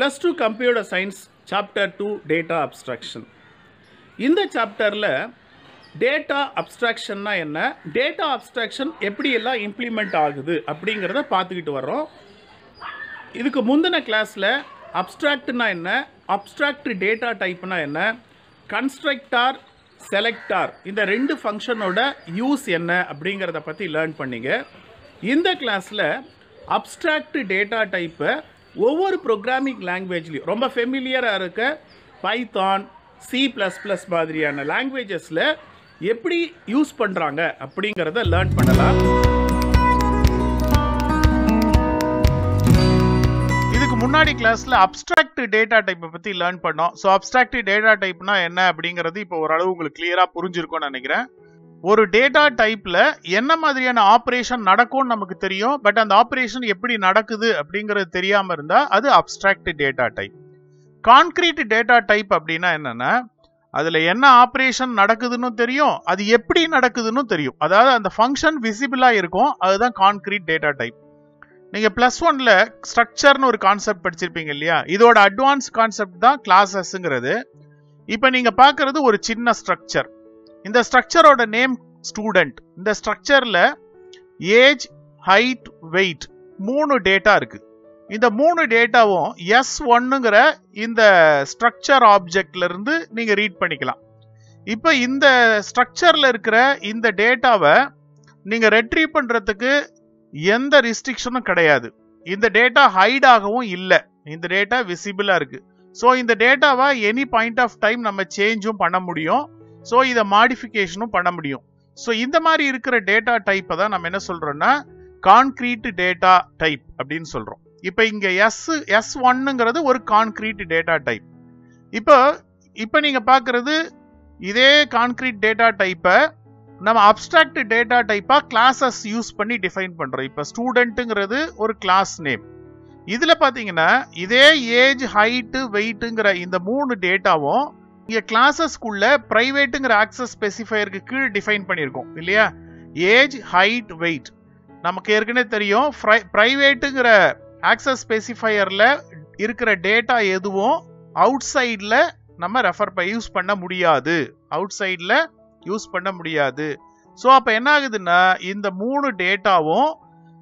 plus two computer science chapter two data abstraction இந்த சாப்டரில் data அப்ஸ்ட்ராக்ஷன்னா என்ன டேட்டா அப்ஸ்ட்ராக்ஷன் எப்படியெல்லாம் இம்ப்ளிமெண்ட் ஆகுது அப்படிங்கிறத பார்த்துக்கிட்டு வர்றோம் இதுக்கு முந்தின கிளாஸில் அப்ஸ்ட்ராக்ட்னா என்ன அப்ஸ்ட்ராக்ட் டேட்டா டைப்னா என்ன கன்ஸ்ட்ரக்டார் செலக்டார் இந்த ரெண்டு ஃபங்க்ஷனோட யூஸ் என்ன அப்படிங்கிறத பற்றி லேர்ன் பண்ணீங்க இந்த கிளாஸில் அப்ஸ்ட்ராக்ட் டேட்டா டைப்பை ஒவ்வொரு ப்ரோக்ராமிங் லாங்குவேஜ்லையும் ரொம்ப ஃபெமிலியராக இருக்க பைத்தான் சி ப்ளஸ் ப்ளஸ் மாதிரியான லாங்குவேஜஸில் எப்படி யூஸ் பண்ணுறாங்க அப்படிங்கிறத லேர்ன் பண்ணலாம் இதுக்கு முன்னாடி கிளாஸ்ல அப்ஸ்ட்ராக்ட் டேட்டா டைப்பை பத்தி லேர்ன் பண்ணோம் ஸோ அப்ஸ்ட்ராக்ட் டேட்டா டைப்னா என்ன அப்படிங்கிறது இப்போ ஓரளவு உங்களுக்கு கிளியரா புரிஞ்சிருக்கும்னு நினைக்கிறேன் ஒரு டேட்டா டைப்ல என்ன மாதிரியான ஆப்ரேஷன் நடக்கும்னு நமக்கு தெரியும் பட் அந்த ஆப்ரேஷன் எப்படி நடக்குது அப்படிங்கிறது தெரியாம இருந்தா அது abstract data type concrete data type அப்படின்னா என்னன்னா அதுல என்ன ஆப்ரேஷன் நடக்குதுன்னு தெரியும் அது எப்படி நடக்குதுன்னு தெரியும் அதாவது அந்த ஃபங்க்ஷன் விசிபிளா இருக்கும் அதுதான் கான்கிரீட் டேட்டா டைப் நீங்க பிளஸ் ஒன்ல ஸ்ட்ரக்சர்னு ஒரு கான்செப்ட் படிச்சிருப்பீங்க இல்லையா இதோட அட்வான்ஸ் கான்செப்ட் தான் கிளாஸஸ்ங்கிறது இப்போ நீங்க பார்க்கிறது ஒரு சின்ன ஸ்ட்ரக்சர் இந்த ஸ்ட்ரக்சரோட நேம் ஸ்டூடெண்ட் இந்த ஸ்ட்ரக்சர்ல ஏஜ் ஹைட் வெயிட் மூணு டேட்டா இருக்கு இந்த மூணு டேட்டாவும் எஸ் ஒன்னுங்கிற இந்த ஸ்ட்ரக்சர் ஆப்ஜெக்ட்ல இருந்து நீங்க ரீட் பண்ணிக்கலாம் இப்போ இந்த ஸ்ட்ரக்சர்ல இருக்கிற இந்த டேட்டாவை நீங்க ரெட்ரீவ் பண்றதுக்கு எந்த ரெஸ்ட்ரிக்ஷனும் கிடையாது இந்த டேட்டா ஹைட் ஆகவும் இல்லை இந்த டேட்டா விசிபிளா இருக்கு ஸோ இந்த டேட்டாவை எனி பாயிண்ட் ஆஃப் டைம் நம்ம சேஞ்சும் பண்ண முடியும் ஸோ இதை மாடிஃபிகேஷனும் பண்ண முடியும் ஸோ இந்த மாதிரி இருக்கிற டேட்டா டைப்பை தான் நம்ம என்ன சொல்றோம்னா கான்கிரீட் டேட்டா டைப் அப்படின்னு சொல்றோம் இப்போ இங்க எஸ் எஸ் ஒன்னுங்கிறது ஒரு கான்கிரீட் டேட்டா டைப் இப்போ இப்போ நீங்க பார்க்கறது இதே கான்கிரீட் டேட்டா டைப்பை நம்ம அப்டிராக்ட் டேட்டா டைப்பா கிளாஸஸ் யூஸ் பண்ணி டிஃபைன் பண்றோம் இப்போ ஸ்டூடெண்ட்டுங்கிறது ஒரு கிளாஸ் நேம் இதுல பாத்தீங்கன்னா இதே ஏஜ் ஹைட்டு வெயிட்டுங்கிற இந்த மூணு டேட்டாவும் இங்க கிளாஸஸ்க்குள்ள பிரைவேட்டுங்கிற ஆக்சஸ் ஸ்பெசிஃபையருக்கு கீழ் டிஃபைன் பண்ணியிருக்கோம் இல்லையா ஏஜ் ஹைட் வெயிட் நமக்கு ஏற்கனவே தெரியும் பிரைவேட்டுங்கிற ஆக்சஸ் ஸ்பெசிஃபையர்ல இருக்கிற டேட்டா எதுவும் அவுட் சைட்ல நம்ம ரெஃபர் யூஸ் பண்ண முடியாது அவுட் சைட்ல யூஸ் பண்ண முடியாது ஸோ அப்போ என்ன ஆகுதுன்னா இந்த மூணு டேட்டாவும்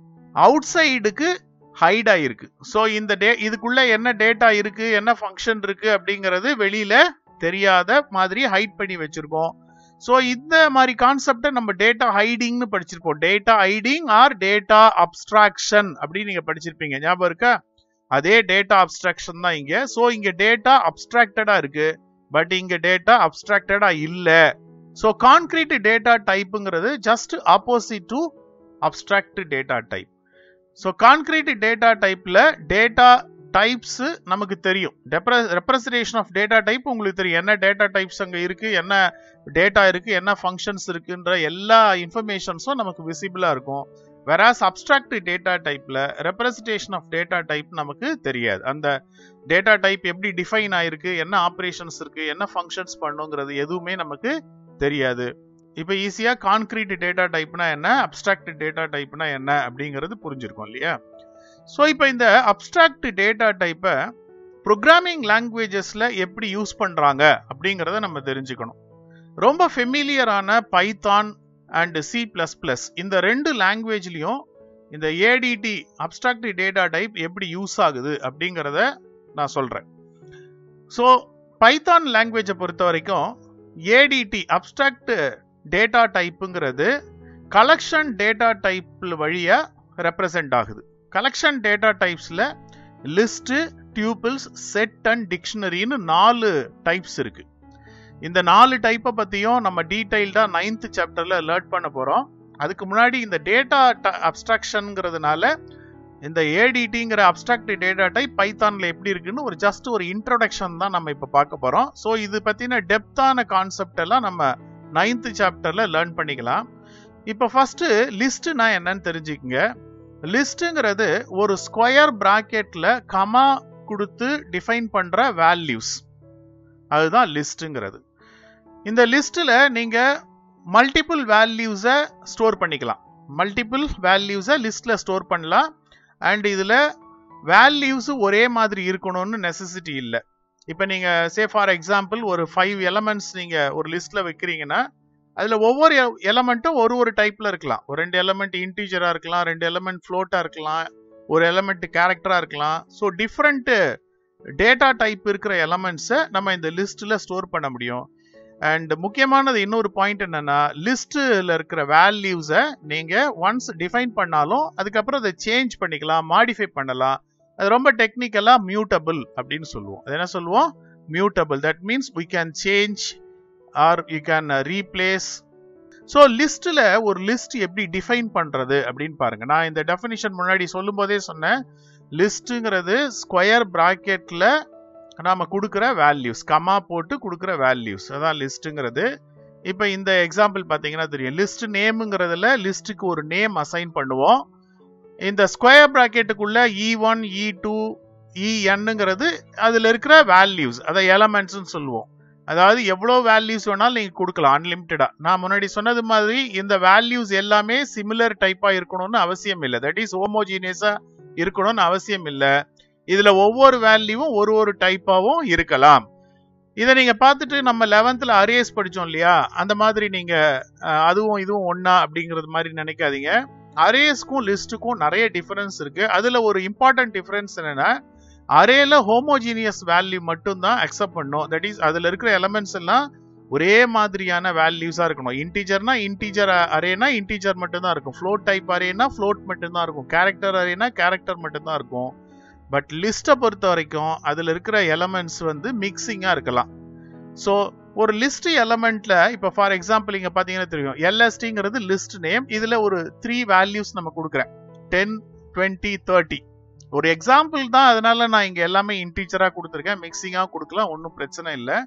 அவுட் சைடுக்கு ஹைட் ஆயிருக்கு ஸோ இந்த டே இதுக்குள்ள என்ன டேட்டா இருக்கு என்ன ஃபங்க்ஷன் இருக்கு அப்படிங்கிறது வெளியில தெரியாத மாதிரி ஹைட் பண்ணி வச்சிருக்கோம் ஸோ இந்த மாதிரி கான்செப்டை நம்ம டேட்டா ஹைடிங்னு படிச்சிருப்போம் data hiding or data abstraction அப்படின்னு நீங்க படிச்சிருப்பீங்க ஞாபகம் இருக்கா அதே டேட்டா அப்ஸ்ட்ராக்ஷன் தான் இங்க ஸோ இங்க டேட்டா அப்ஸ்ட்ராக்டடா இருக்கு பட் இங்க டேட்டா அப்ஸ்ட்ராக்டடா இல்லை ஸோ கான்கிரீட் டேட்டா டைப்புங்கிறது just opposite to abstract data type so concrete data டைப்ல டேட்டா டைப்ஸ் நமக்கு தெரியும் ரெப்ரசன்டேஷன் ஆஃப் டேட்டா டைப் உங்களுக்கு தெரியும் என்ன டேட்டா டைப்ஸ் அங்கே இருக்கு என்ன டேட்டா இருக்கு என்ன ஃபங்க்ஷன்ஸ் இருக்குன்ற எல்லா இன்ஃபர்மேஷன்ஸும் நமக்கு விசிபிளா இருக்கும் வெராஸ் அப்டிராக்ட் டேட்டா டைப்ல ரெப்ரசன்டேஷன் ஆஃப் டேட்டா டைப் நமக்கு தெரியாது அந்த டேட்டா டைப் எப்படி டிஃபைன் ஆயிருக்கு என்ன ஆப்ரேஷன்ஸ் இருக்கு என்ன ஃபங்க்ஷன்ஸ் பண்ணுங்கிறது எதுவுமே நமக்கு தெரியாது இப்போ ஈஸியா கான்கிரீட் டேட்டா டைப்னா என்ன அப்டிராக்ட் டேட்டா டைப்னா என்ன அப்படிங்கிறது புரிஞ்சிருக்கும் இல்லையா ஸோ இப்போ இந்த அப்டிராக்ட் டேட்டா டைப்பை ப்ரோக்ராமிங் லாங்குவேஜஸ்ல எப்படி யூஸ் பண்றாங்க அப்படிங்கிறத நம்ம தெரிஞ்சுக்கணும் ரொம்ப ஃபெமிலியரான Python and C plus plus இந்த ரெண்டு லாங்குவேஜ்லயும் இந்த ஏடிடி அப்டிராக்ட் டேட்டா டைப் எப்படி யூஸ் ஆகுது அப்படிங்கிறத நான் சொல்றேன் ஸோ பைத்தான் லாங்குவேஜை பொறுத்த வரைக்கும் ஏடிடி அப்டிராக்ட் டேட்டா டைப்புங்கிறது கலெக்ஷன் டேட்டா டைப் வழியா ரெப்ரசன்ட் ஆகுது கலெக்ஷன் டேட்டா டைப்ஸ்ல லிஸ்ட் டியூபிள்ஸ் செட் அண்ட் டிக்ஷனரின்னு நாலு டைப்ஸ் இருக்கு இந்த நாலு டைப்பை பத்தியும் நம்ம டீடைல்டா நைன்த் சாப்டர்ல லேர்ன் பண்ண போறோம் அதுக்கு முன்னாடி இந்த டேட்டா அப்ஸ்ட்ராக்ஷன்ங்கிறதுனால இந்த ஏடிடிங்கிற அப்டிராக்ட் டேட்டா டைப் பைத்தான்ல எப்படி இருக்குன்னு ஒரு ஜஸ்ட் ஒரு இன்ட்ரோடக்ஷன் தான் நம்ம இப்ப பார்க்க போறோம் ஸோ இது பத்தின டெப்தான கான்செப்ட் எல்லாம் நம்ம நைன்த் சாப்டர்ல லேர்ன் பண்ணிக்கலாம் இப்போ ஃபர்ஸ்ட் லிஸ்ட்னா என்னன்னு தெரிஞ்சுக்கங்க லிஸ்ட்ங்கிறது ஒரு ஸ்கொயர் பிராக்கெட்ல கமா கொடுத்து டிஃபைன் பண்ற வேல்யூஸ் அதுதான் லிஸ்ட்ங்கிறது இந்த லிஸ்ட்ல நீங்க மல்டிபிள் வேல்யூஸை ஸ்டோர் பண்ணிக்கலாம் மல்டிபிள் வேல்யூஸை லிஸ்ட்ல ஸ்டோர் பண்ணலாம் அண்ட் இதுல வேல்யூஸ் ஒரே மாதிரி இருக்கணும்னு நெசசிட்டி இல்லை இப்போ நீங்க சே ஃபார் எக்ஸாம்பிள் ஒரு ஃபைவ் எலமெண்ட்ஸ் நீங்க ஒரு லிஸ்ட்ல வைக்கிறீங்கன்னா அதுல ஒவ்வொரு எலமெண்ட்டும் ஒரு ஒரு டைப்ல இருக்கலாம் ஒரு ரெண்டு எலமெண்ட் இன்டீஜரா இருக்கலாம் ரெண்டு எலமெண்ட் ஃப்ளோட்டா இருக்கலாம் ஒரு எலமெண்ட் கேரக்டரா இருக்கலாம் ஸோ டிஃப்ரெண்ட் டேட்டா டைப் இருக்கிற எலமெண்ட்ஸை நம்ம இந்த லிஸ்ட்ல ஸ்டோர் பண்ண முடியும் அண்ட் முக்கியமானது இன்னொரு பாயிண்ட் என்னன்னா லிஸ்ட்ல இருக்கிற வேல்யூஸை நீங்க ஒன்ஸ் டிஃபைன் பண்ணாலும் அதுக்கப்புறம் அதை சேஞ்ச் பண்ணிக்கலாம் மாடிஃபை பண்ணலாம் அது ரொம்ப டெக்னிக்கலா மியூட்டபிள் அப்படின்னு சொல்லுவோம் அது என்ன சொல்லுவோம் mutable that means we can change or you can replace so லிஸ்ட்ல ஒரு லிஸ்ட் எப்படி டிஃபைன் பண்றது அப்படின்னு பாருங்க நான் இந்த டெஃபினிஷன் முன்னாடி சொல்லும் போதே சொன்னேன் லிஸ்ட்டுங்கிறது ஸ்கொயர் ப்ராக்கெட்ல நாம கொடுக்குற வேல்யூஸ் கமா போட்டு கொடுக்குற வேல்யூஸ் அதான் லிஸ்ட்டுங்கிறது இப்போ இந்த எக்ஸாம்பிள் பார்த்தீங்கன்னா தெரியும் லிஸ்ட் நேமுங்கிறதுல லிஸ்ட்டுக்கு ஒரு நேம் அசைன் பண்ணுவோம் இந்த ஸ்கொயர் ப்ராக்கெட்டுக்குள்ள இ ஒன் இ டூ இஎன்னுங்கிறது அதில் இருக்கிற வேல்யூஸ் அதை எலமெண்ட்ஸ்னு சொல்லுவோம் அதாவது எவ்வளோ வேல்யூஸ் வேணாலும் நீங்கள் கொடுக்கலாம் அன்லிமிட்டடா நான் முன்னாடி சொன்னது மாதிரி இந்த வேல்யூஸ் எல்லாமே சிமிலர் டைப்பாக இருக்கணும்னு அவசியம் இல்லை தட் இஸ் ஹோமோஜீனியஸாக இருக்கணும்னு அவசியம் இல்லை இதுல ஒவ்வொரு வேல்யூவும் ஒரு ஒரு டைப்பாவும் இருக்கலாம் இதை நீங்க பார்த்துட்டு நம்ம லெவன்த்ல அரேஸ் படிச்சோம் இல்லையா அந்த மாதிரி நீங்க அஹ், அதுவும் இதுவும் ஒண்ணா அப்படிங்கறது மாதிரி நினைக்காதீங்க அரேஸ்க்கும் லிஸ்ட்டுக்கும் நிறைய டிஃபரன்ஸ் இருக்கு அதுல ஒரு இம்பார்ட்டன்ட் டிஃபரன்ஸ் என்னன்னா அரேல ஹோமோஜீனியஸ் வேல்யூ மட்டும் தான் அக்செப்ட் பண்ணும் தட் இஸ் அதுல இருக்கிற எலமெண்ட்ஸ் எல்லாம் ஒரே மாதிரியான வேல்யூஸா இருக்கணும் இன்டீஜர்னா இன்டீஜர் அரேனா இன்டீஜர் மட்டும் தான் இருக்கும் ஃப்ளோட் டைப் அரேனா ஃப்ளோட் மட்டும் தான் இருக்கும் கேரக்டர் அரேனா கேரக்டர் மட்டும் தான் இருக்கும் பட் லிஸ்ட்டை பொறுத்த வரைக்கும் அதில் இருக்கிற எலமெண்ட்ஸ் வந்து மிக்சிங்காக இருக்கலாம் ஸோ ஒரு லிஸ்ட் எலமெண்ட்ல இப்போ ஃபார் எக்ஸாம்பிள் இங்கே பார்த்தீங்கன்னா தெரியும் எல்எஸ்டிங்கிறது லிஸ்ட் நேம் இதில் ஒரு த்ரீ வேல்யூஸ் நம்ம கொடுக்குறேன் டென் டுவெண்ட்டி தேர்ட்டி ஒரு எக்ஸாம்பிள் தான் அதனால நான் இங்கே எல்லாமே இன்டீச்சராக கொடுத்துருக்கேன் மிக்சிங்காக கொடுக்கலாம் ஒன்றும் பிரச்சனை இல்லை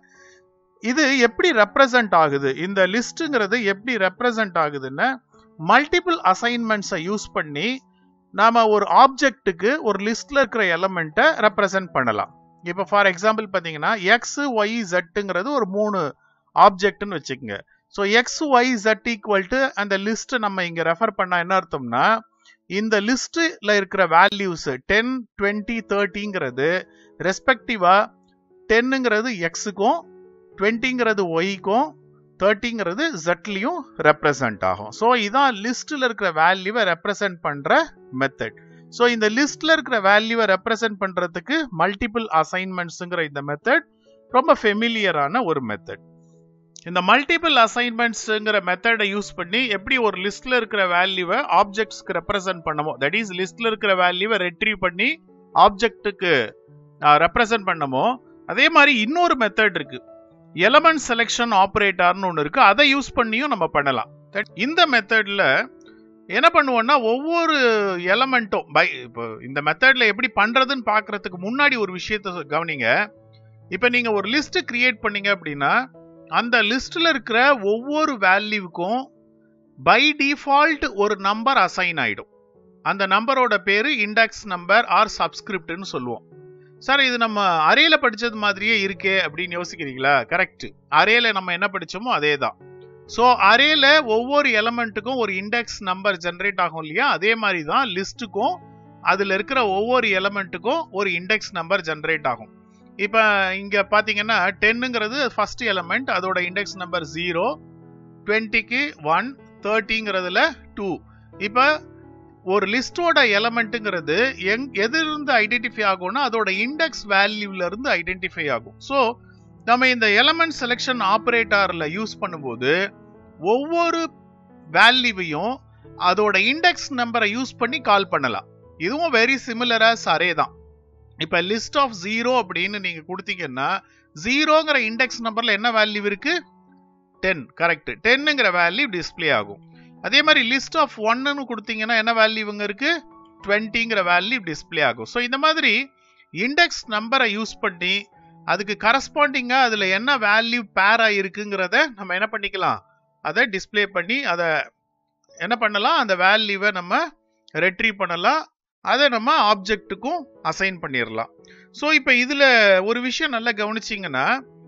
இது எப்படி ரெப்ரசன்ட் ஆகுது இந்த லிஸ்ட்டுங்கிறது எப்படி ரெப்ரசன்ட் ஆகுதுன்னு மல்டிபிள் அசைன்மெண்ட்ஸை யூஸ் பண்ணி நாம ஒரு ஆப்ஜெக்ட்டுக்கு ஒரு லிஸ்ட்ல இருக்கிற எலமெண்ட்டை ரெப்ரசன்ட் பண்ணலாம் இப்போ ஃபார் எக்ஸாம்பிள் பார்த்தீங்கன்னா எக்ஸ் ஒய் ஜெட்டுங்கிறது ஒரு மூணு ஆப்ஜெக்ட்னு வச்சுக்கோங்க so x y z equal to அந்த லிஸ்ட்டை நம்ம இங்கே ரெஃபர் பண்ணா என்ன அர்த்தம்னா இந்த லிஸ்ட்டில் இருக்கிற வேல்யூஸ் டென் டுவெண்ட்டி தேர்ட்டிங்கிறது ரெஸ்பெக்டிவா டென்னுங்கிறது எக்ஸுக்கும் டுவெண்ட்டிங்கிறது ஒய்க்கும் தேர்ட்டிங்கிறது ஜெட்லையும் ரெப்ரசன்ட் ஆகும் ஸோ இதான் லிஸ்ட்டில் இருக்கிற வேல்யூவை ரெப்ரசன்ட் பண்ணுற மெத்தட் ஸோ இந்த லிஸ்ட்ல இருக்கிற வேல்யூவை ரெப்ரசன்ட் பண்றதுக்கு மல்டிபிள் அசைன்மெண்ட்ஸுங்கிற இந்த மெத்தட் ரொம்ப ஃபெமிலியரான ஒரு மெத்தட் இந்த மல்டிபிள் அசைன்மெண்ட்ஸுங்கிற மெத்தடை யூஸ் பண்ணி எப்படி ஒரு லிஸ்ட்ல இருக்கிற வேல்யூவை ஆப்ஜெக்ட்ஸ்க்கு ரெப்ரசன்ட் பண்ணமோ தட் இஸ் லிஸ்ட்ல இருக்கிற வேல்யூவை ரெட்ரீவ் பண்ணி ஆப்ஜெக்ட்டுக்கு ரெப்ரசன்ட் பண்ணமோ அதே மாதிரி இன்னொரு மெத்தட் இருக்கு எலமெண்ட் செலெக்ஷன் ஆப்ரேட்டர்னு ஒன்று இருக்கு அதை யூஸ் பண்ணியும் நம்ம பண்ணலாம் That- இந்த மெத்தட்ல என்ன பண்ணுவோம்னா ஒவ்வொரு எலமெண்ட்டும் பை இப்போ இந்த மெத்தட்ல எப்படி பண்றதுன்னு பார்க்கறதுக்கு முன்னாடி ஒரு விஷயத்த சொ- கவனிங்க இப்போ நீங்க ஒரு லிஸ்ட் கிரியேட் பண்ணீங்க அப்படின்னா அந்த லிஸ்ட்ல இருக்கிற ஒவ்வொரு வேல்யூவுக்கும் பை டிஃபால்ட் ஒரு நம்பர் அசைன் ஆயிடும் அந்த நம்பரோட பேரு இண்டெக்ஸ் நம்பர் ஆர் சப்ஸ்கிரிப்ட்னு சொல்லுவோம் சார் இது நம்ம அரேல படிச்சது மாதிரியே இருக்கே அப்படின்னு யோசிக்கிறீங்களா கரெக்ட் அரேல நம்ம என்ன படிச்சோமோ அதே தான் ஸோ அரேல ஒவ்வொரு எலமெண்ட்டுக்கும் ஒரு இண்டெக்ஸ் நம்பர் ஜென்ரேட் ஆகும் இல்லையா அதே மாதிரி தான் லிஸ்ட்டுக்கும் அதில் இருக்கிற ஒவ்வொரு எலமெண்ட்டுக்கும் ஒரு இண்டெக்ஸ் நம்பர் ஜென்ரேட் ஆகும் இப்போ இங்கே பார்த்தீங்கன்னா டென்னுங்கிறது ஃபர்ஸ்ட் எலமெண்ட் அதோட இண்டெக்ஸ் நம்பர் ஜீரோ டுவெண்ட்டிக்கு ஒன் தேர்ட்டிங்கிறதுல டூ இப்போ ஒரு லிஸ்டோட எலமெண்ட்டுங்கிறது எங் எதிலிருந்து ஐடென்டிஃபை ஆகும்னா அதோட இண்டெக்ஸ் வேல்யூல இருந்து ஐடென்டிஃபை ஆகும் ஸோ நம்ம இந்த எலமெண்ட் செலெக்ஷன் ஆப்ரேட்டர்ல யூஸ் பண்ணும்போது ஒவ்வொரு வேல்யூவையும் அதோட இண்டெக்ஸ் நம்பரை யூஸ் பண்ணி கால் பண்ணலாம் இதுவும் வெரி சிமிலரா அரே தான் இப்ப லிஸ்ட் ஆஃப் ஜீரோ அப்படின்னு நீங்க கொடுத்தீங்கன்னா ஜீரோங்கிற இண்டெக்ஸ் நம்பர்ல என்ன வேல்யூ இருக்கு டென் கரெக்ட் டென்னுங்கிற வேல்யூ டிஸ்ப்ளே ஆகும் அதே மாதிரி லிஸ்ட் ஆஃப் ஒன்னு கொடுத்தீங்கன்னா என்ன வேல்யூங்க இருக்கு டுவெண்ட்டிங்கிற வேல்யூ டிஸ்ப்ளே ஆகும் ஸோ இந்த மாதிரி இண்டெக்ஸ் நம்பரை யூஸ் பண்ணி அதுக்கு கரஸ்பாண்டிங்காக அதில் என்ன வேல்யூ பேர் ஆகிருக்குங்கிறத நம்ம என்ன பண்ணிக்கலாம் அதை டிஸ்ப்ளே பண்ணி அதை என்ன பண்ணலாம் அந்த வேல்யூவை நம்ம ரெட்ரீவ் பண்ணலாம் அதை நம்ம ஆப்ஜெக்ட்டுக்கும் அசைன் பண்ணிடலாம் ஸோ இப்போ இதில் ஒரு விஷயம் நல்லா கவனிச்சிங்கன்னா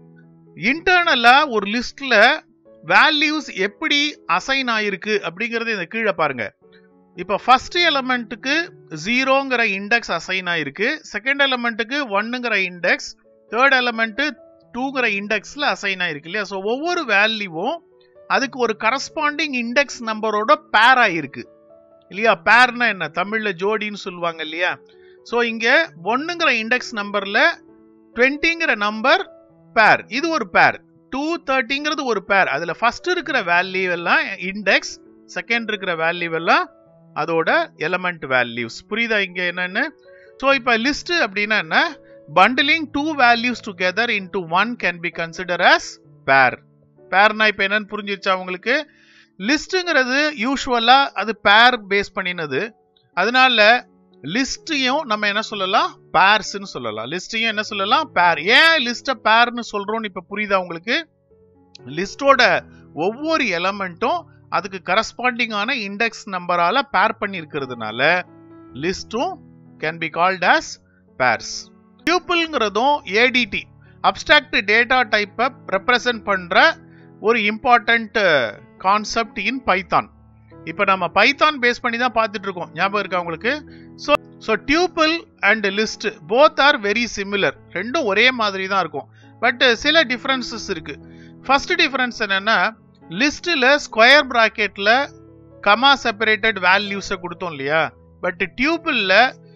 இன்டர்னலாக ஒரு லிஸ்ட்டில் வேல்யூஸ் எப்படி அசைன் ஆயிருக்கு அப்படிங்கறது இந்த கீழே பாருங்க இப்போ ஃபர்ஸ்ட் எலமெண்ட்டுக்கு ஜீரோங்கிற இண்டெக்ஸ் அசைன் ஆயிருக்கு செகண்ட் எலமெண்ட்டுக்கு ஒன்னுங்கிற இண்டெக்ஸ் தேர்ட் எலமெண்ட் டூங்கிற இண்டெக்ஸ்ல அசைன் ஆயிருக்கு இல்லையா ஸோ ஒவ்வொரு வேல்யூவும் அதுக்கு ஒரு கரஸ்பாண்டிங் இண்டெக்ஸ் நம்பரோட பேர் ஆயிருக்கு இல்லையா பேர்னா என்ன தமிழ்ல ஜோடின்னு சொல்லுவாங்க இல்லையா ஸோ இங்க ஒன்னுங்கிற இண்டெக்ஸ் நம்பர்ல டுவெண்ட்டிங்கிற நம்பர் பேர் இது ஒரு பேர் டூ தேர்ட்டிங்கிறது ஒரு பேர் அதுல ஃபர்ஸ்ட் இருக்கிற வேல்யூ எல்லாம் இண்டெக்ஸ் செகண்ட் இருக்கிற வேல்யூ எல்லாம் அதோட எலமெண்ட் வேல்யூஸ் புரியுதா இங்க என்னன்னு ஸோ இப்போ லிஸ்ட் அப்படின்னா என்ன bundling two values together into one can be consider as pair பேர்னா இப்போ என்னன்னு புரிஞ்சிருச்சா உங்களுக்கு லிஸ்ட்டுங்கிறது யூஸ்வலா அது பேர் பேஸ் பண்ணினது அதனால லிஸ்டையும் நம்ம என்ன சொல்லலாம் பேர்ஸ்னு சொல்லலாம் லிஸ்டையும் என்ன சொல்லலாம் பேர் ஏன் லிஸ்ட்டை பேர்னு சொல்றோம்னு இப்ப புரியுதா உங்களுக்கு லிஸ்டோட ஒவ்வொரு எலமெண்ட்டும் அதுக்கு கரஸ்பாண்டிங்கான இண்டெக்ஸ் நம்பரால பேர் பண்ணி இருக்கிறதுனால லிஸ்டும் can be called as pairs டியூப்பிள்ங்கிறதும் ஏடிடி அப்டிராக்ட் டேட்டா டைப்பை ரெப்ரசன்ட் பண்ற ஒரு இம்பார்ட்டன்ட் கான்செப்ட் இன் பைத்தான் இப்போ நம்ம பைத்தான் பேஸ் பண்ணி தான் பார்த்துட்டு இருக்கோம் ஞாபகம் இருக்கா உங்களுக்கு so so tuple and list both are very similar ரெண்டும் ஒரே மாதிரி தான் இருக்கும் பட் சில டிஃப்ரென்சஸ் இருக்கு ஃபர்ஸ்ட் டிஃப்ரென்ஸ் என்னன்னா லிஸ்ட்டில் ஸ்கொயர் ப்ராக்கெட்ல கமா செப்பரேட்டட் வேல்யூஸை கொடுத்தோம் இல்லையா பட் டியூப்பிளில்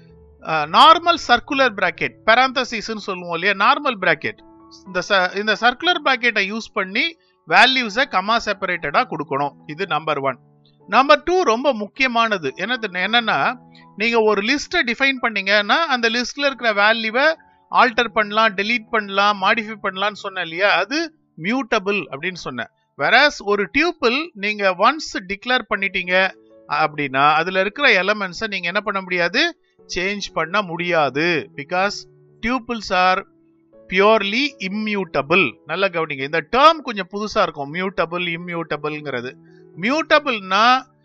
நார்மல் சர்க்குலர் பிராக்கெட் பெராந்தசிஸ்ன்னு சொல்லுவோம் இல்லையா நார்மல் பிராக்கெட் இந்த ச- இந்த சர்க்குலர் பிராக்கெட்டை யூஸ் பண்ணி வேல்யூஸை கமா செப்பரேட்டடா கொடுக்கணும் இது நம்பர் ஒன் நம்பர் டூ ரொம்ப முக்கியமானது என்னது என்னன்னா நீங்க ஒரு லிஸ்ட்டை டிஃபைன் பண்ணீங்கன்னா அந்த லிஸ்ட்ல இருக்கிற வேல்யூவை ஆல்டர் பண்ணலாம் delete பண்ணலாம் மாடிஃபை பண்ணலாம்னு சொன்னேன் இல்லையா அது மியூட்டபிள் அப்படின்னு சொன்னேன் வெராஸ் ஒரு டியூப்பிள் நீங்க ஒன்ஸ் டிக்ளேர் பண்ணிட்டீங்க அப்படின்னா அதுல இருக்கிற எலமெண்ட்ஸை நீங்க என்ன பண்ண முடியாது சேஞ்ச் பண்ண முடியாது because tuples are purely immutable நல்லா கவனிங்க இந்த டேர்ம் கொஞ்சம் புதுசா இருக்கும் மியூட்டபிள் இம்மியூட்டபிள்ங்கிறது மியூட்டபிள்னா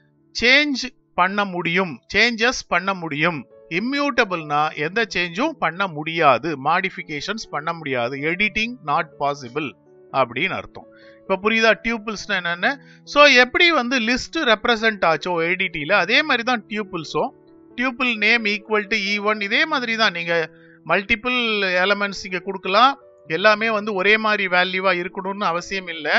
சேஞ்ச் பண்ண முடியும் சேஞ்சஸ் பண்ண முடியும் இம்மியூட்டபிள்னா எந்த சேஞ்சும் பண்ண முடியாது மாடிஃபிகேஷன்ஸ் பண்ண முடியாது எடிட்டிங் நாட் பாசிபிள் அப்படின்னு அர்த்தம் இப்போ புரியுதா டியூப்பிள்ஸ்னா என்னன்னு ஸோ எப்படி வந்து லிஸ்ட் ரெப்ரசன்ட் ஆச்சோ ஏடிடியில் அதே மாதிரி தான் டியூப்பிள்ஸும் tuple name equal to e one இதே மாதிரி தான் நீங்க மல்டிபிள் எலமெண்ட்ஸ் இங்க கொடுக்கலாம் எல்லாமே வந்து ஒரே மாதிரி வேல்யூவா இருக்கணும்னு அவசியம் இல்லை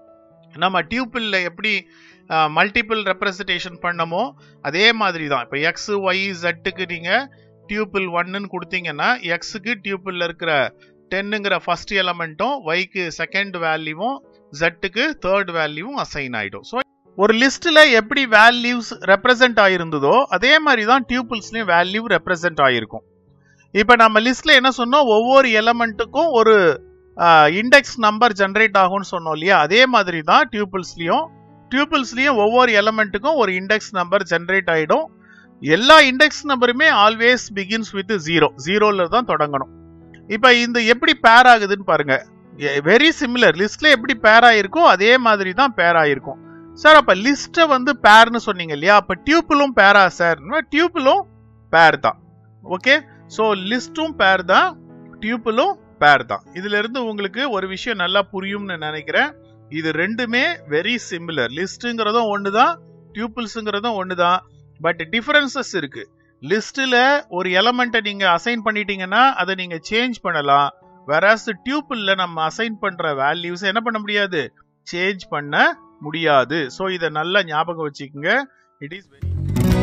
நம்ம டியூப்பிள்ல எப்படி மல்டிபிள் ரெப்ரசன்டேஷன் பண்ணமோ அதே மாதிரி தான் இப்போ எக்ஸ் ஒய் ஜெட்டுக்கு நீங்க டியூப்பிள் ஒன்னு கொடுத்தீங்கன்னா எக்ஸுக்கு டியூப்பிள்ல இருக்கிற டென்னுங்கிற ஃபர்ஸ்ட் எலமெண்ட்டும் ஒய்க்கு செகண்ட் வேல்யூவும் ஜெட்டுக்கு தேர்ட் வேல்யூவும் அசைன் ஆயிடும் ஸோ ஒரு லிஸ்ட்ல எப்படி வேல்யூஸ் ரெப்ரசன்ட் ஆயிருந்ததோ அதே மாதிரி தான் டியூப்பிள்ஸ்லயும் வேல்யூ ரெப்ரசன்ட் ஆயிருக்கும் இப்போ நம்ம லிஸ்ட்ல என்ன சொன்னோம் ஒவ்வொரு எலமெண்ட்டுக்கும் ஒரு இண்டெக்ஸ் நம்பர் ஜென்ரேட் ஆகும்னு சொன்னோம் இல்லையா அதே மாதிரி தான் டியூப்பிள்ஸ்லயும் டியூப்பிள்ஸ்லயும் ஒவ்வொரு எலமெண்ட்டுக்கும் ஒரு இண்டெக்ஸ் நம்பர் ஜென்ரேட் ஆயிடும் எல்லா இண்டெக்ஸ் நம்பருமே ஆல்வேஸ் பிகின்ஸ் வித் ஜீரோ ஜீரோல தான் தொடங்கணும் இப்போ இந்த எப்படி பேர் ஆகுதுன்னு பாருங்க வெரி சிமிலர் லிஸ்ட்ல எப்படி பேர் ஆயிருக்கோ அதே மாதிரி தான் பேர் ஆயிருக்கும் சார் அப்ப லிஸ்ட்டை வந்து பேர்னு சொன்னீங்க இல்லையா அப்ப டியூப்பிளும் பேரா சார் டியூப்பிளும் பேர் தான் ஓகே ஸோ லிஸ்ட்டும் பேர் தான் டியூப்பிளும் பேர் தான் இதுல இருந்து உங்களுக்கு ஒரு விஷயம் நல்லா புரியும்னு நினைக்கிறேன் இது ரெண்டுமே வெரி சிமிலர் லிஸ்ட்டுங்கிறதும் ஒன்று தான் டியூப்பிள்ஸுங்கிறதும் ஒன்று தான் பட் டிஃபரன்சஸ் இருக்கு லிஸ்ட்டில் ஒரு எலமெண்ட்டை நீங்கள் அசைன் பண்ணிட்டீங்கன்னா அதை நீங்கள் சேஞ்ச் பண்ணலாம் வெராஸ் டியூப்பிளில் நம்ம அசைன் பண்ணுற வேல்யூஸ் என்ன பண்ண முடியாது சேஞ்ச் பண்ண முடியாது ஸோ இதை நல்லா ஞாபகம் வச்சுக்கோங்க இட் இஸ் வெரி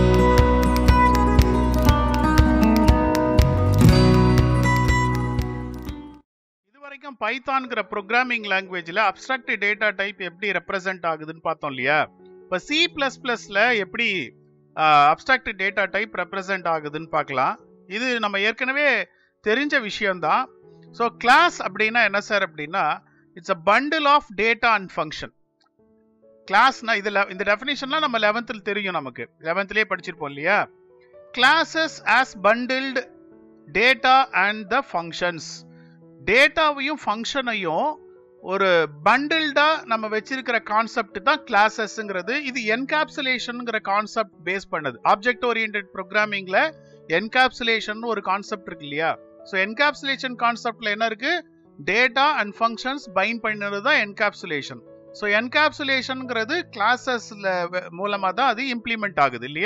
இதுவரைக்கும் பைத்தான்ங்கிற ப்ரோக்ராமிங் லாங்குவேஜில் அப்டிராக்ட் டேட்டா டைப் எப்படி ரெப்ரசென்ட் ஆகுதுன்னு பார்த்தோம் இல்லையா இப்போ சி பிளஸ் பிளஸ்ல எப்படி அப்டிராக்ட் டேட்டா டைப் ரெப்ரசென்ட் ஆகுதுன்னு பார்க்கலாம் இது நம்ம ஏற்கனவே தெரிஞ்ச விஷயம்தான் ஸோ கிளாஸ் அப்படின்னா என்ன சார் அப்படின்னா it's a bundle of data and function கிளாஸ்னா இதுல இந்த டெஃபினேஷன்லாம் நம்ம லெவன்த்தில் தெரியும் நமக்கு லெவன்த்லேயே படிச்சிருப்போம் இல்லையா classes as bundled data and the functions டேட்டாவையும் ஃபங்க்ஷனையும் ஒரு பண்டில்டா நம்ம வச்சிருக்கிற கான்செப்ட் தான் கிளாஸஸ்ங்கிறது இது என்காப்சுலேஷன்ங்கிற கான்செப்ட் பேஸ் பண்ணது ஆப்ஜெக்ட் ஓரியன்ட் ப்ரோக்ராமிங்ல என்காப்சுலேஷன் ஒரு கான்செப்ட் இருக்கு இல்லையா ஸோ என்காப்சுலேஷன் கான்செப்ட்ல என்ன இருக்கு டேட்டா அண்ட் ஃபங்க்ஷன்ஸ் பைண்ட் பண்ணுறது தான் என்காப்சுலேஷன் ஸோ என்காப்சுலேஷன்ங்கிறது கிளாஸஸ்ல மூலமா தான் அது இம்ப்ளிமெண்ட் ஆகுது இல்லையா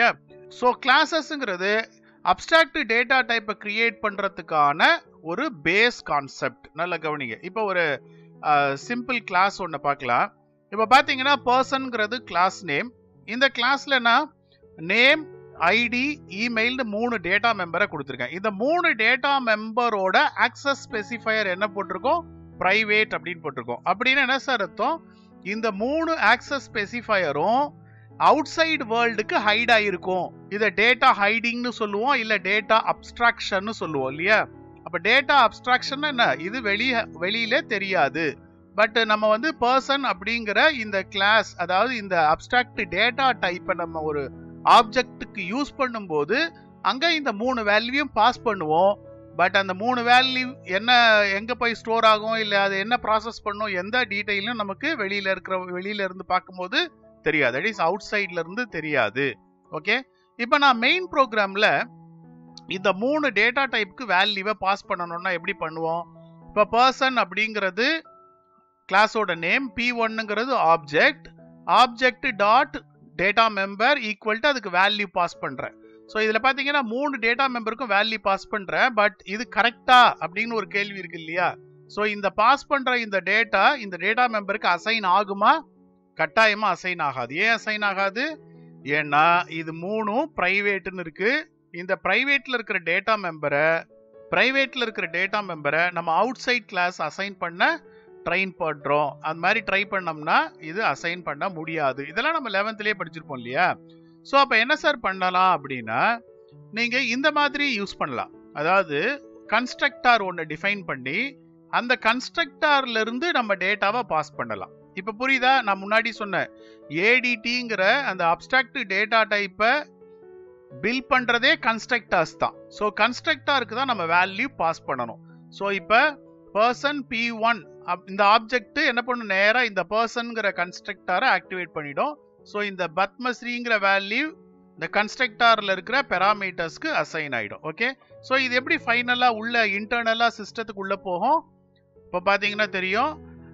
ஸோ கிளாஸஸ்ங்கிறது அப்டிராக்ட் டேட்டா டைப்பை கிரியேட் பண்றதுக்கான ஒரு பேஸ் கான்செப்ட் நல்ல கவனிங்க இப்போ ஒரு சிம்பிள் கிளாஸ் ஒன்று பார்க்கலாம் இப்போ பார்த்தீங்கன்னா பர்சன்ங்கிறது கிளாஸ் நேம் இந்த கிளாஸ்ல நான் நேம் ஐடி இமெயில்னு மூணு டேட்டா மெம்பரை கொடுத்துருக்கேன் இந்த மூணு டேட்டா மெம்பரோட ஆக்சஸ் ஸ்பெசிஃபையர் என்ன போட்டிருக்கோம் பிரைவேட் அப்படின்னு போட்டிருக்கோம் அப்படின்னு என்ன சார் அர்த்தம் இந்த மூணு ஆக்சஸ் ஸ்பெசிஃபையரும் அவுட் சைடு வேர்ல்டுக்கு ஹைட் ஆயிருக்கும் இதை டேட்டா ஹைடிங்னு சொல்லுவோம் இல்ல டேட்டா அப்ஸ்ட்ராக்ஷன் சொல்லுவோம் இல்லையா அப்ப டேட்டா அப்ஸ்ட்ராக்ஷன் என்ன இது வெளிய வெளியில தெரியாது பட் நம்ம வந்து பர்சன் அப்படிங்கிற இந்த கிளாஸ் அதாவது இந்த அப்டிராக்ட் டேட்டா டைப்பை நம்ம ஒரு ஆப்ஜெக்ட்டுக்கு யூஸ் பண்ணும்போது அங்க இந்த மூணு வேல்யூயும் பாஸ் பண்ணுவோம் பட் அந்த மூணு வேல்யூ என்ன எங்க போய் ஸ்டோர் ஆகும் இல்ல அது என்ன ப்ராசஸ் பண்ணும் எந்த டீடைலும் நமக்கு வெளியில இருக்கிற வெளியில இருந்து பார்க்கும்போது தெரியாது அட் இஸ் அவுட் சைட்ல இருந்து தெரியாது ஓகே இப்போ நான் மெயின் ப்ரோக்ராம்ல இந்த மூணு டேட்டா டைப்புக்கு வேல்யூவை பாஸ் பண்ணணும்னா எப்படி பண்ணுவோம் இப்போ பர்சன் அப்படிங்கிறது கிளாஸோட நேம் பி ஒன்னுங்கிறது object object dot data member equal to அதுக்கு வேல்யூ பாஸ் பண்றேன் ஸோ இதில் பார்த்தீங்கன்னா மூணு டேட்டா மெம்பருக்கும் வேல்யூ பாஸ் பண்றேன் பட் இது கரெக்டா அப்படின்னு ஒரு கேள்வி இருக்கு இல்லையா ஸோ இந்த பாஸ் பண்ற இந்த டேட்டா இந்த டேட்டா மெம்பருக்கு அசைன் ஆகுமா கட்டாயமா அசைன் ஆகாது ஏன் அசைன் ஆகாது ஏன்னா இது மூணும் பிரைவேட்னு இருக்கு இந்த பிரைவேட்ல இருக்கிற டேட்டா மெம்பரை பிரைவேட்ல இருக்கிற டேட்டா மெம்பரை நம்ம அவுட் சைட் கிளாஸ் அசைன் பண்ண ட்ரைன் பண்றோம் அந்த மாதிரி ட்ரை பண்ணோம்னா இது அசைன் பண்ண முடியாது இதெல்லாம் நம்ம லெவன்த்லயே படிச்சிருப்போம் இல்லையா ஸோ அப்போ என்ன சார் பண்ணலாம் அப்படின்னா நீங்க இந்த மாதிரி யூஸ் பண்ணலாம் அதாவது கன்ஸ்ட்ரக்டார் ஒன்று டிஃபைன் பண்ணி அந்த கன்ஸ்ட்ரக்டார்ல இருந்து நம்ம டேட்டாவை பாஸ் பண்ணலாம் இப்போ புரியுதா நான் முன்னாடி சொன்னேன் ஏடிடிங்கிற அந்த அப்டிராக்ட் டேட்டா டைப்பை பில் பண்றதே கன்ஸ்ட்ரக்டார்ஸ் தான் ஸோ கன்ஸ்ட்ரக்டாருக்கு தான் நம்ம வேல்யூ பாஸ் பண்ணணும் ஸோ இப்போ பர்சன் பி ஒன் இந்த ஆப்ஜெக்ட் என்ன பண்ணும் நேராக இந்த பர்சன்கிற கன்ஸ்ட்ரக்டாரை ஆக்டிவேட் பண்ணிடும் ஸோ இந்த பத்மஸ்ரீங்கிற வேல்யூ இந்த கன்ஸ்ட்ரக்டார்ல இருக்கிற பெராமீட்டர்ஸ்க்கு அசைன் ஆயிடும் ஓகே ஸோ இது எப்படி ஃபைனலாக உள்ள இன்டர்னலாக சிஸ்டத்துக்கு உள்ள போகும் இப்போ பார்த்தீங்கன்னா தெரியும்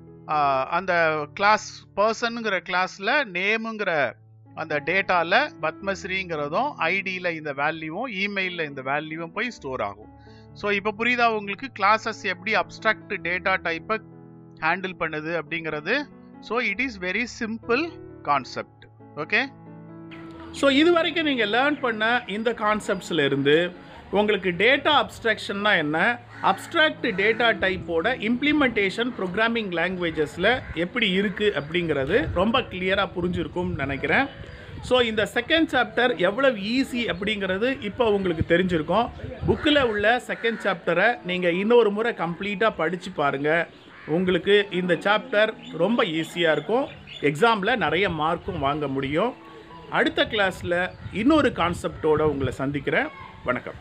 அந்த கிளாஸ் பர்சனுங்கிற கிளாஸ்ல நேமுங்கிற அந்த டேட்டால பத்மஸ்ரீங்கிறதும் ஐடியில் இந்த வேல்யூவும் இமெயிலில் இந்த வேல்யூவும் போய் ஸ்டோர் ஆகும் ஸோ இப்போ புரியுதா உங்களுக்கு கிளாஸஸ் எப்படி அப்டிராக்ட் டேட்டா டைப்பை ஹேண்டில் பண்ணுது அப்படிங்கிறது so it is very simple concept okay so இது வரைக்கும் நீங்கள் லேர்ன் பண்ண இந்த கான்செப்ட்ஸில் இருந்து உங்களுக்கு டேட்டா அப்ஸ்ட்ராக்ஷன்னா என்ன அப்ஸ்ட்ராக்ட் டேட்டா டைப்போட இம்ப்ளிமெண்டேஷன் ப்ரோக்ராமிங் லாங்குவேஜஸில் எப்படி இருக்குது அப்படிங்கிறது ரொம்ப கிளியராக புரிஞ்சிருக்கும்னு நினைக்கிறேன் ஸோ இந்த செகண்ட் சாப்டர் எவ்வளவு ஈஸி அப்படிங்கிறது இப்போ உங்களுக்கு தெரிஞ்சிருக்கும் புக்கில் உள்ள செகண்ட் சாப்டரை நீங்கள் இன்னொரு முறை கம்ப்ளீட்டாக படித்து பாருங்கள் உங்களுக்கு இந்த சாப்டர் ரொம்ப ஈஸியாக இருக்கும் எக்ஸாமில் நிறைய மார்க்கும் வாங்க முடியும் அடுத்த கிளாஸில் இன்னொரு கான்செப்டோட உங்களை சந்திக்கிறேன் வணக்கம்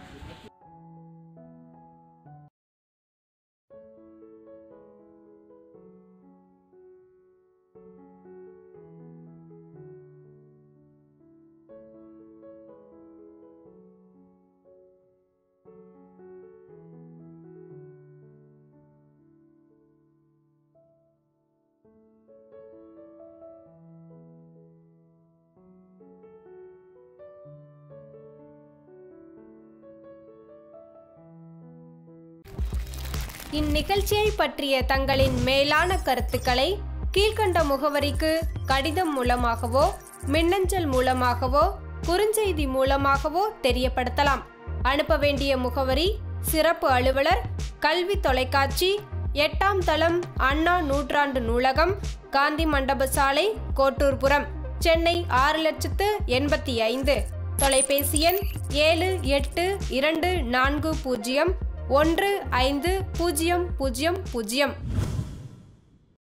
இந்நிகழ்ச்சியை பற்றிய தங்களின் மேலான கருத்துக்களை கீழ்க்கண்ட முகவரிக்கு கடிதம் மூலமாகவோ மின்னஞ்சல் மூலமாகவோ குறுஞ்செய்தி மூலமாகவோ தெரியப்படுத்தலாம் அனுப்ப வேண்டிய முகவரி சிறப்பு அலுவலர் கல்வி தொலைக்காட்சி எட்டாம் தளம் அண்ணா நூற்றாண்டு நூலகம் காந்தி மண்டப சாலை கோட்டூர்புரம் சென்னை ஆறு லட்சத்து எண்பத்தி ஐந்து தொலைபேசி எண் ஏழு எட்டு இரண்டு நான்கு பூஜ்ஜியம் ஒன்று ஐந்து பூஜ்ஜியம் பூஜ்ஜியம் பூஜ்ஜியம்